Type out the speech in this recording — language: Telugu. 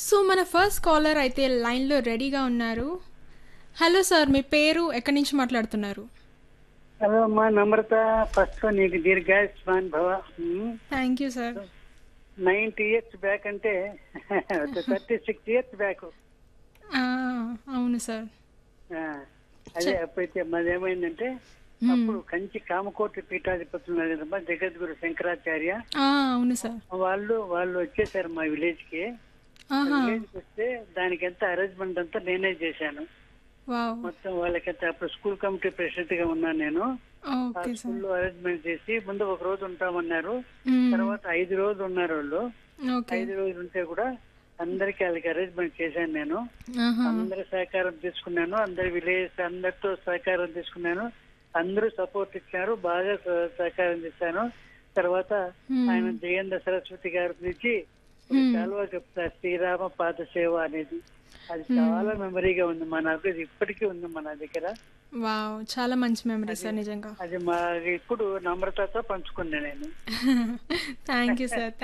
సో మన ఫస్ట్ కాలర్ అయితే లైన్లో రెడీగా ఉన్నారు హలో సార్ మీ పేరు ఎక్కడి నుంచి మాట్లాడుతున్నారు హలో అమ్మా నమ్రత ఫస్ట్ నీకు దీర్ఘాయుష్మాన్ భవ thank you sir ninety years back అంటే థర్టీ సిక్స్ ఇయర్స్ బ్యాక్ అవును సార్ అదే అప్పుడైతే మాదేమైందంటే అప్పుడు కంచి కామకోటి పీఠాధిపతులు ఉన్నారు కదమ్మా జగద్గురు శంకరాచార్య ఆ, అవును సార్ వాళ్ళు వాళ్ళు వచ్చేసారు మా విలేజ్ కి ఆహా విలేజ్ కి వస్తే దానికి ఎంత అరేంజ్మెంట్ అంతా నేనే చేశాను వావ్ మొత్తం వాళ్ళకంతా అప్పుడు స్కూల్ కమిటీ ప్రెసిడెంట్ గా ఉన్నాను నేను ఆ ఓకే సార్ స్కూల్లో అరేంజ్మెంట్ చేసి ముందు ఒక రోజు ఉంటామన్నారు మ్మ్. తర్వాత ఐదు రోజులు ఉన్నారు వాళ్ళు ఓకే ఐదు రోజులు ఉంటే కూడా అందరికి వాళ్ళకి అరేంజ్మెంట్ చేశాను నేను ఆహా అందరి సహకారం తీసుకున్నాను అందరి విలేజ్ అందరితో సహకారం తీసుకున్నాను అందరూ సపోర్ట్ ఇచ్చారు బాగా సహ- సహకారం చేశాను తర్వాత ఆయన జయేంద్ర సరస్వతి గారి నుంచి ఒక కాలువ చెప్తారు శ్రీరామ పాద సేవ అనేది అది చాలా మెమరీగా ఉంది మా నాకు ఇది ఇప్పటికీ ఉంది మన దగ్గర వావ్ చాలా మంచి మెమరీ సార్ నిజంగా అది మా ఇప్పుడు నమ్రతతో పంచుకున్నా నేను థ్యాంక్ యూ సార్